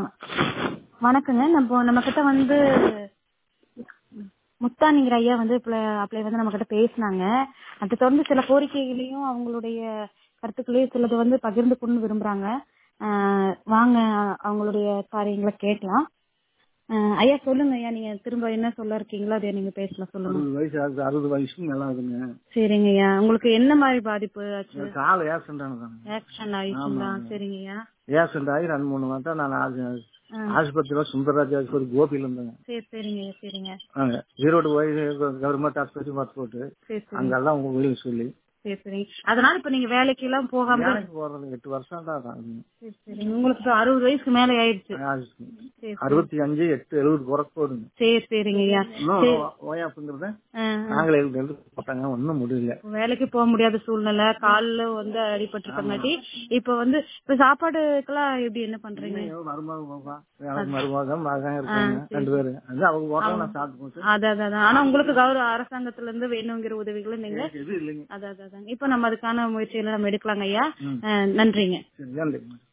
வணக்கங்க நம்ம நம்ம கிட்ட வந்து முத்தானிங்கிற ஐயா வந்து அப்ளை வந்து நம்ம கிட்ட பேசினாங்க அதை தொடர்ந்து சில கோரிக்கைகளையும் அவங்களுடைய கருத்துக்களையும் சிலது வந்து பகிர்ந்து கொண்டு விரும்புறாங்க ஆஹ் வாங்க அவங்களுடைய காரியங்களை கேட்கலாம் ஆஹ் ஐயா சொல்லுங்க ஐயா நீங்க திரும்ப என்ன சொல்ல இருக்கீங்களோ அதை நீங்க பேசலாம் சொல்லுங்க அறுபது வயசு ஆகுது அறுபது வயசுக்கு மேல ஆகுதுங்க சரிங்க ஐயா உங்களுக்கு என்ன மாதிரி பாதிப்பு ஆச்சு கால ஆக்சிடென்ட் ஆனதாங்க ஆக்சிடென்ட் ஆயிடுச்சுங்களா சரிங்க ஐயா ஆக்சிடென்ட் ஆகி ரெண்டு மூணு மாதம் நான் ஆஸ்- ஆ. ஆஸ்பத்திரியில சுந்தரராஜ் ஆஸ்பத்திரி கோபியில இருந்தேங்க சரி சரிங்க ஐயா சரிங்க அங்க ஈரோடு போய் கவர்மெண்ட் ஆஸ்பத்திரி பார்த்து போட்டு சரி சரி அங்கெல்லாம் உங்க வெளியே சொல்லி சரி சரிங்க அதனால இப்ப நீங்க வேலைக்கு எல்லாம் போகாம வேலைக்கு போறது எட்டு வருஷம் தான் ஆகுதுங்க. சரி சரிங்க உங்களுக்கு இப்ப அறுபது வயசுக்கு மேல ஆயிடுச்சு ஆஸ்- சரி அறுபத்தி அஞ்சு எட்டு எழுபது பிறக்க போகுதுங்க சரி சரிங்க ஐயா இன்னும் ஓயாப்புங்கிறத ஆ, நாங்களே எழுதி போட்டாங்க ஒன்றும் முடியல வேலைக்கு போக முடியாத சூழ்நிலை கால்ல வந்து அடிபட்டிருக்கங்காட்டி இப்ப வந்து இப்ப சாப்பாடுக்கெல்லாம் எப்படி என்ன பண்றீங்க மருமக போவா எனக்கு மருமக மகன் இருக்காங்க ரெண்டு பேரு அது அவங்க போட்டாங்க நான் சாப்பிட்டு போச்சு அதான் அதான், அதான் ஆனா உங்களுக்கு கௌரவ அரசாங்கத்துல இருந்து வேணுங்கிற உதவிகளை நீங்க எதுவும் இல்லைங்க அதான் அதான், அதான் இப்ப நம்ம அதுக்கான முயற்சிகளை நம்ம எடுக்கலாங்க ஐயா ஆ, நன்றிங்க சரி நன்றி